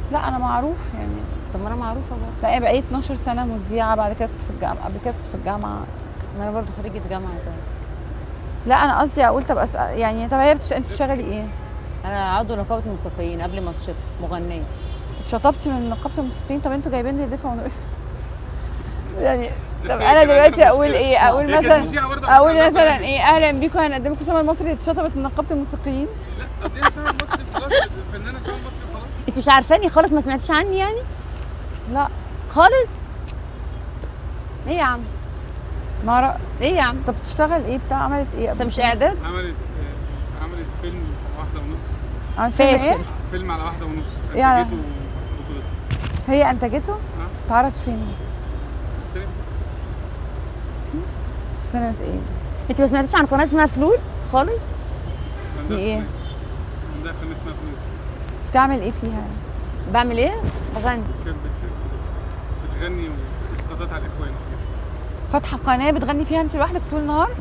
لا انا معروف يعني طب ما انا معروفه برضه لا انا بقيت 12 سنه مذيعه بعد كده كنت في الجامعه قبل كده كنت في الجامعه ما انا برضه خريجه جامعه زي لا انا قصدي اقول طب أسأل يعني طب هي بتش... انت بتشتغلي ايه؟ انا عضو نقابه الموسيقيين قبل ما اتشطر مغنيه اتشطبتي من نقابه الموسيقيين طب انتوا جايبين لي ضيفه ون... يعني طب هي انا كمان دلوقتي كانت اقول مشكلة. ايه اقول هي كانت مثلا مذيعة برضه اقول عشان مثلا تعرف ايه اهلا بيكم هنقدمكم سما المصري اتشطبت من نقابه الموسيقيين لا طب دي سما مصري خلاص فنانه سما مصري خلاص انت مش عارفاني خالص ما سمعتيش عني يعني لا خالص ايه يا عم ما أعرف. ايه يا عم طب بتشتغل ايه بتاع عملت ايه انت مش اعداد عملت آه، عملت فيلم على واحده ونص عملت فيلم فاشل ايه؟ فيلم على واحده ونص يعني- انتجته وبطولته هي انتجته؟ ها اتعرض فين؟ في السينما سنة ايه؟ انت ما سمعتيش عن قناه اسمها فلول خالص عندها دي إيه؟ فنان. عندها فيلم اسمها فلوس بتعمل ايه فيها؟ بعمل ايه بغني كانت بت- بتغني واسقاطات على الاخوان فاتحة قناة بتغني فيها انت لوحدك طول النهار؟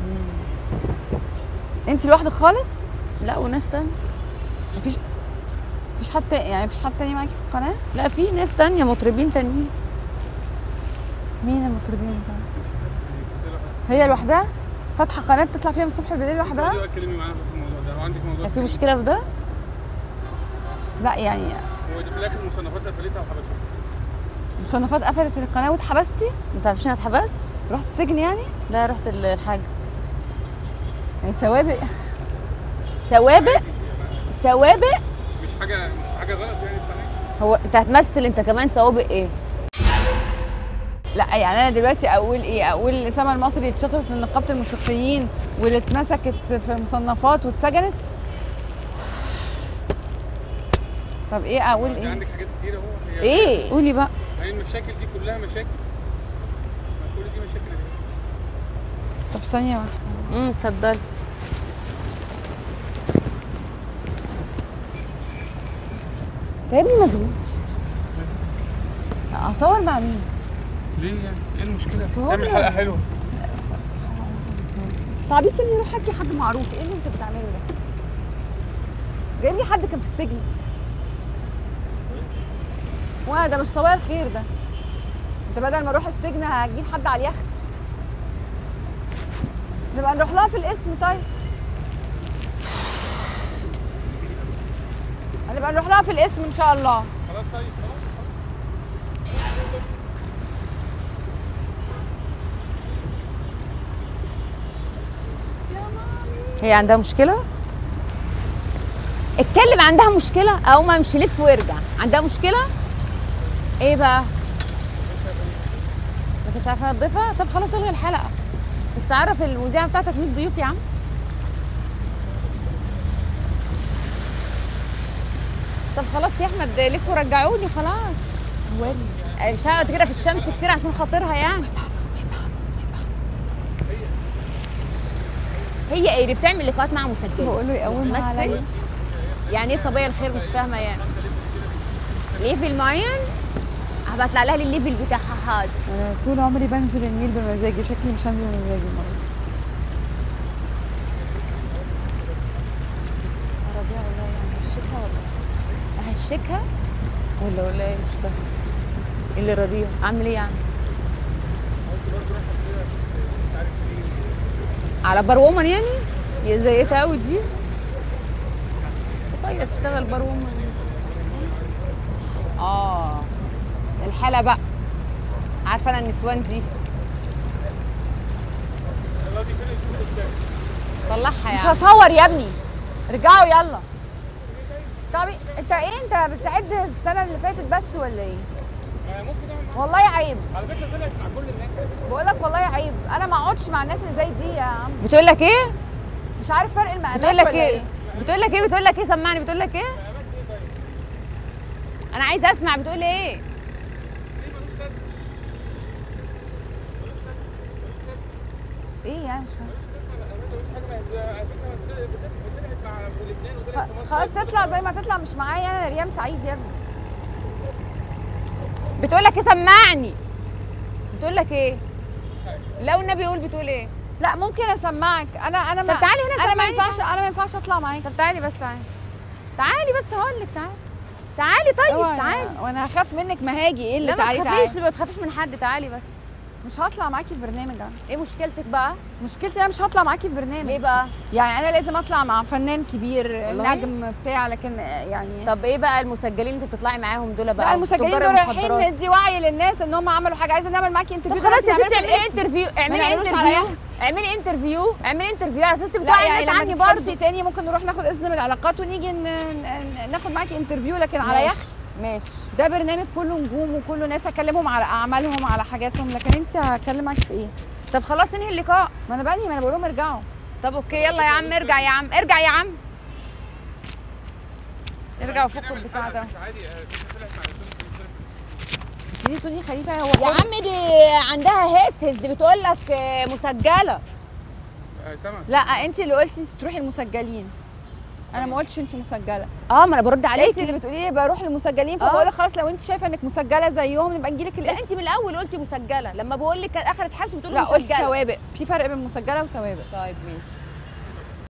انت لوحدك خالص؟ لا وناس تانية مفيش مفيش حد تا- يعني مفيش حد تاني معاكي في القناة؟ لا في ناس تانية مطربين تانيين مين المطربين ده؟ هي لوحدها؟ فاتحة قناة بتطلع فيها من الصبح بالليل لوحدها؟ دي اتكلمي معانا في الموضوع ده لو عندك موضوع في تكلمي. مشكلة في ده لا يعني هو دي في الاخر مصنفات قفلتها وحبسوها مصنفات قفلت القناة واتحبستي؟ ما تعرفيش انا اتحبست رحت السجن يعني؟ لا رحت الحجز يعني سوابق سوابق سوابق مش حاجه مش حاجه غلط يعني بتاعتك هو انت هتمثل انت كمان سوابق ايه لا يعني انا دلوقتي اقول ايه اقول سما المصري اتشطبت من نقابه الموسيقيين واللي اتمسكت في المصنفات واتسجنت طب ايه اقول انت ايه عندك حاجات كتير اهو هي ايه قولي بقى هي المشاكل دي كلها مشاكل ما كل دي مشاكل ايه طب ثانيه واحده امم اتفضلي انت يا ابني مجنون اصور مع مين ليه يعني ايه المشكله طبعا. تعمل حلقه حلوه تعبيط اني اروح احكي حد معروف ايه اللي انت بتعمله ده جايب لي حد كان في السجن وانا ده مش صبايا الخير ده انت بدل ما اروح السجن هجيب حد على اليخت نبقى نروح لها في الاسم طيب هنبقى نروح لها في الاسم ان شاء الله خلاص طيب خلاص هي عندها مشكلة اتكلم عندها مشكلة او ما امشي لف وارجع عندها مشكلة ايه بقى ما كنتش عارفة تضيفها طب خلاص الغي الحلقة مش تعرف المذيعة بتاعتك 100 ضيوف يا عم طب خلاص يا احمد لفوا رجعوني خلاص ولي مش هقعد كده في الشمس كتير عشان خاطرها يعني هي ايه اللي بتعمل لقاءات مع مسجله بقول له يقومها مثل عليا يعني ايه صبيه الخير مش فاهمه يعني ليفل معين هبطلع لها الليفل بتاعها حاضر انا طول عمري بنزل النيل بمزاجي شكلي مش هنزل بمزاجي المره دي. راضيه ولا يعني هشكها ولا هشكها ولا ولا ايه مش فاهمه إيه اللي راضيه اعمل ايه يعني على بار وومن يعني يا زيتها قوي دي طيب تشتغل بار وومن اه الحالة بقى عارفة انا النسوان دي طلعها مش يعني هصور يا ابني رجعوا يلا طب انت ايه انت بتعد السنه اللي فاتت بس ولا ايه آه، ممكن اعمل معاك. والله عيب على فكره طلعت مع كل الناس بقول لك والله عيب انا ما اقعدش مع الناس اللي زي دي يا عم بتقول لك ايه مش عارف فرق المقامات بتقول لك ولا ايه بتقول لك ايه بتقول لك ايه سمعني بتقول لك ايه انا عايزه اسمع بتقول ايه ايه يعني مش فاهمة. على فكره طلعت مع لبنان وطلعت في خ- مصر خلاص تطلع زي ما تطلع مش معايا انا ريام سعيد يا ابني بتقول لك ايه سمعني بتقول لك ايه لو النبي يقول بتقول ايه لا ممكن اسمعك انا انا ما طب تعالي هنا انا ما سمعيني ينفعش انا ما ينفعش اطلع معاك طب تعالي بس تعالي تعالي بس هقول لك تعالي تعالي طيب اوعي، تعالي وانا هخاف منك ما هاجي ايه اللي لا ما تعالي تخافيش تعالي ما تخافيش من حد تعالي بس مش هطلع معاكي في برنامج انا ايه مشكلتك بقى مشكلتي انا مش هطلع معاكي في برنامج ليه بقى يعني انا لازم اطلع مع فنان كبير والله؟ نجم بتاع لكن يعني طب ايه بقى المسجلين اللي انت بتطلعي معاهم دول بقى لا المسجلين تجار دول المخدرات؟ رايحين ندي وعي للناس ان هم عملوا حاجه عايزه نعمل معاكي طب انترفيو خلاص يا دلوقتي ستي نعمله في اعملي الاسم. انترفيو اعملي نعملوش على انترفيو يخت. اعملي انترفيو اعملي انترفيو على ست لا بتوعي يعني الناس لما عني تتحبسي برضه تاني ممكن نروح ناخد اذن من العلاقات ونيجي ن- ن- ناخد معاكي انترفيو لكن على ماشي. يخت ماشي ده برنامج كله نجوم وكله ناس اكلمهم على اعمالهم على حاجاتهم لكن انت هكلم معاكي في ايه طب خلاص انهي اللقاء ما انا بقى ما انا بقول لهم ارجعوا طب اوكي يلا يا عم ارجع يا عم ارجع يا عم ارجع وفك نعمل البتاع حلقة ده مش عادي آه، دي طلعت مع الدكتور دي توني خليفه هو يا عم دي عندها هس هس دي بتقول لك مسجله آه، سما لا انت اللي قلتي بتروحي المسجلين انا ما قلتش انت مسجله اه ما انا برد انت عليكي اللي بتقولي لي بروح للمسجلين آه. فبقول لك خلاص لو انت شايفه انك مسجله زيهم نبقى نجي لك لا الاسم انت من الاول قلتي مسجله لما بقول لك اخر حبس بتقولي لا قلت مسجله سوابق في فرق بين مسجله وسوابق طيب ماشي